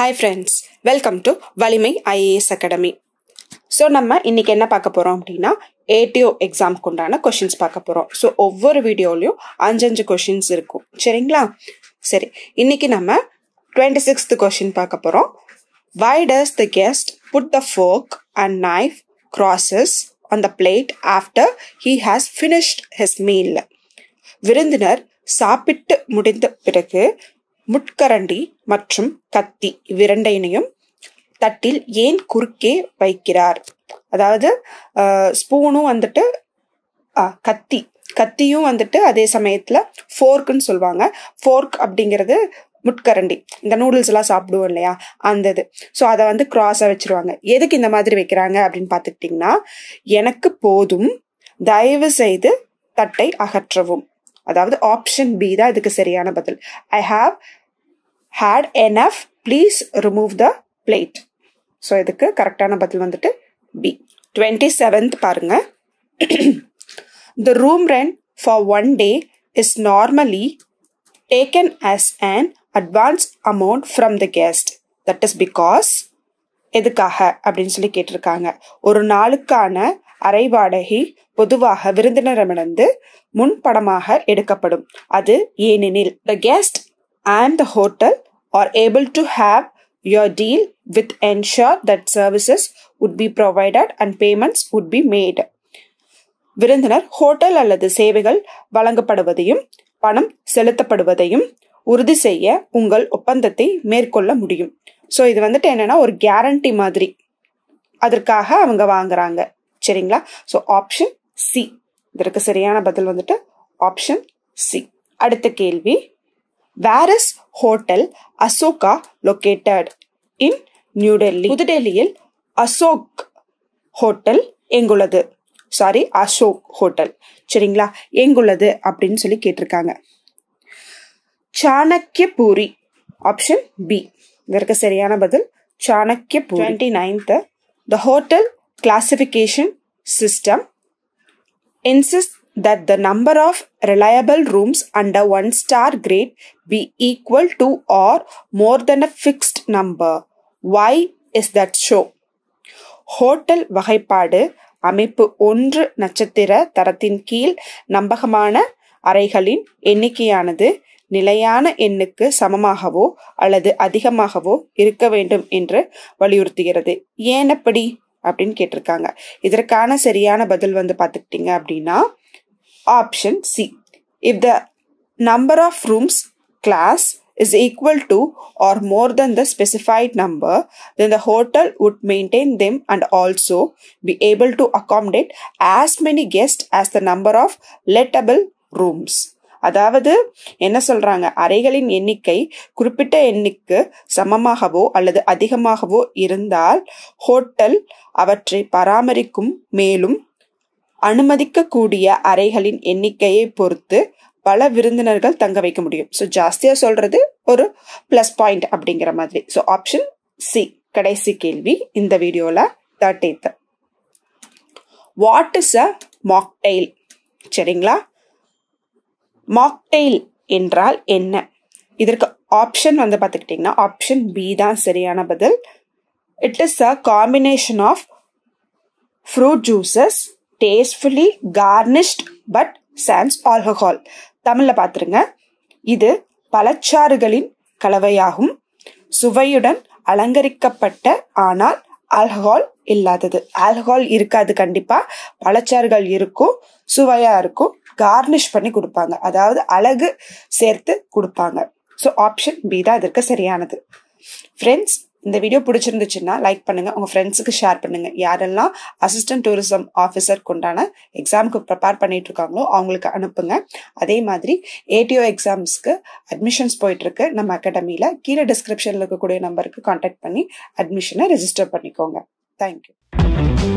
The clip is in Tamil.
Hi friends welcome to Valimai IAS academy so நம்ம இன்னைக்கு என்ன பார்க்க போகிறோம் அப்படின்னா ஏடிஓ எக்ஸாம்க்கு உண்டான கொஷின்ஸ் பார்க்க போகிறோம் ஸோ ஒவ்வொரு வீடியோலையும் அஞ்சஞ்சு கொஷின்ஸ் இருக்கும் சரிங்களா சரி இன்னைக்கு நம்ம டுவெண்ட்டி சிக்ஸ்த் கொஷின் பார்க்க போகிறோம் why does the guest put the fork and knife crosses on the plate after he has finished his meal விருந்தினர் சாப்பிட்டு முடிந்த பிறகு முட்கரண்டி மற்றும் கத்தி இவ்விரண்டையினையும் தட்டில் ஏன் குறுக்கே வைக்கிறார் அதாவது ஸ்பூனும் வந்துட்டு ஆ, கத்தி கத்தியும் வந்துட்டு அதே சமயத்தில் ஃபோர்க்குன்னு சொல்லுவாங்க ஃபோர்க் அப்படிங்கிறது முட்கரண்டி இந்த நூடுல்ஸ் எல்லாம் சாப்பிடுவோம் இல்லையா அந்த இது ஸோ அதை வந்து கிராஸாக வச்சிருவாங்க எதுக்கு இந்த மாதிரி வைக்கிறாங்க அப்படின்னு பார்த்துக்கிட்டிங்கன்னா எனக்கு போதும் தயவு செய்து தட்டை அகற்றவும் அதாவது ஆப்ஷன் பி தான் இதுக்கு சரியான பதில் I have had enough please remove the plate so இதுக்கு கரெக்டான பதில் வந்துட்டு பி டுவெண்ட்டி செவன்த் பாருங்க The room rent for one day is normally taken as an advance amount from the guest. That is because எதுக்காக அப்படின்னு சொல்லி கேட்டிருக்காங்க ஒரு நாளுக்கான அறை வாடகை பொதுவாக விருந்தினரிடமிருந்து முன்படமாக எடுக்கப்படும் அது ஏனெனில் the guest and the hotel are able to have your deal with ensure that services would be provided and payments would be made விருந்தினர் ஹோட்டல் அல்லது சேவைகள் வழங்கப்படுவதையும் பணம் செலுத்தப்படுவதையும் உறுதி செய்ய உங்கள் ஒப்பந்தத்தை மேற்கொள்ள முடியும் ஸோ இது வந்துட்டு என்னன்னா ஒரு கேரண்டி மாதிரி அதற்காக அவங்க வாங்குறாங்க சரிங்களா ஸோ ஆப்ஷன் சி இதற்கு சரியான பதில் வந்துட்டு ஆப்ஷன் சி அடுத்த கேள்வி where is hotel Ashoka located in New Delhi புதுடெல்லியில் அசோக் ஹோட்டல் எங்குள்ளது சாரி அசோக் ஹோட்டல் சரிங்களா எங்குள்ளது அப்படின்னு சொல்லி கேட்டிருக்காங்க சாணக்கியபூரி ஆப்ஷன் பி இதற்கு சரியான பதில் Chanakyapuri twenty ninth the hotel classification system insists that the number of reliable rooms under one star grade be equal to or more than a fixed number. Why is that so? Hotel வகைப்பாடு அமைப்பு ஒன்று நட்சத்திர தரத்தின் கீழ் நம்பகமான அறைகளின் எண்ணிக்கையானது நிலையான எண்ணுக்கு சமமாகவோ அல்லது அதிகமாகவோ இருக்க வேண்டும் என்று வலியுறுத்துகிறது ஏன் அப்படி அப்படின்னு கேட்டிருக்காங்க இதற்கான சரியான பதில் வந்து பார்த்துக்கிட்டீங்க அப்படின்னா option C if the number of rooms class is equal to or more than the specified number, then the hotel would maintain them and also be able to accommodate as many guests as the number of lettable rooms. அதாவது என்ன சொல்றாங்க அறைகளின் எண்ணிக்கை குறிப்பிட்ட எண்ணிக்கு சமமாகவோ அல்லது அதிகமாகவோ இருந்தால் ஹோட்டல் அவற்றை பராமரிக்கும் மேலும் அனுமதிக்கக்கூடிய அறைகளின் எண்ணிக்கையை பொறுத்து பல விருந்தினர்கள் தங்க வைக்க முடியும் ஸோ ஜாஸ்தியாக சொல்றது ஒரு ப்ளஸ் பாயிண்ட் அப்படிங்கிற மாதிரி ஸோ ஆப்ஷன் சி கடைசி கேள்வி இந்த வீடியோவில் thirteenth what is a mocktail சரிங்களா மாக்டெயில் என்றால் என்ன இதற்கு ஆப்ஷன் வந்து பார்த்துக்கிட்டிங்கன்னா ஆப்ஷன் பி தான் சரியான பதில் it is a combination of fruit juices tastefully garnished but sans alcohol தமிழில் பார்த்துருங்க இது பழச்சாறுகளின் கலவையாகும் சுவையுடன் அலங்கரிக்கப்பட்ட ஆனால் ஆல்கஹால் இல்லாதது ஆல்கஹால் இருக்காது கண்டிப்பா பழச்சாறுகள் இருக்கும் சுவையா இருக்கும் கார்னிஷ் பண்ணி கொடுப்பாங்க அதாவது அழகு சேர்த்து கொடுப்பாங்க ஸோ ஆப்ஷன் பி தான் இதற்கு சரியானது ஃப்ரெண்ட்ஸ் இந்த வீடியோ பிடிச்சிருந்துச்சுன்னா லைக் பண்ணுங்க உங்க ஃப்ரெண்ட்ஸுக்கு ஷேர் பண்ணுங்க யாரெல்லாம் அசிஸ்டன்ட் டூரிசம் ஆஃபீஸருக்கு உண்டான எக்ஸாமுக்கு ப்ரிப்பேர் பண்ணிட்டு இருக்காங்களோ அவங்களுக்கு அனுப்புங்க அதே மாதிரி ஏடிஓ எக்ஸாம்ஸ்க்கு அட்மிஷன்ஸ் போயிட்டு இருக்கு நம்ம அகாடமியில கீழே டிஸ்கிரிப்ஷன்ல இருக்கக்கூடிய நம்பருக்கு கான்டாக்ட் பண்ணி அட்மிஷனை ரெஜிஸ்டர் பண்ணிக்கோங்க தேங்க்யூ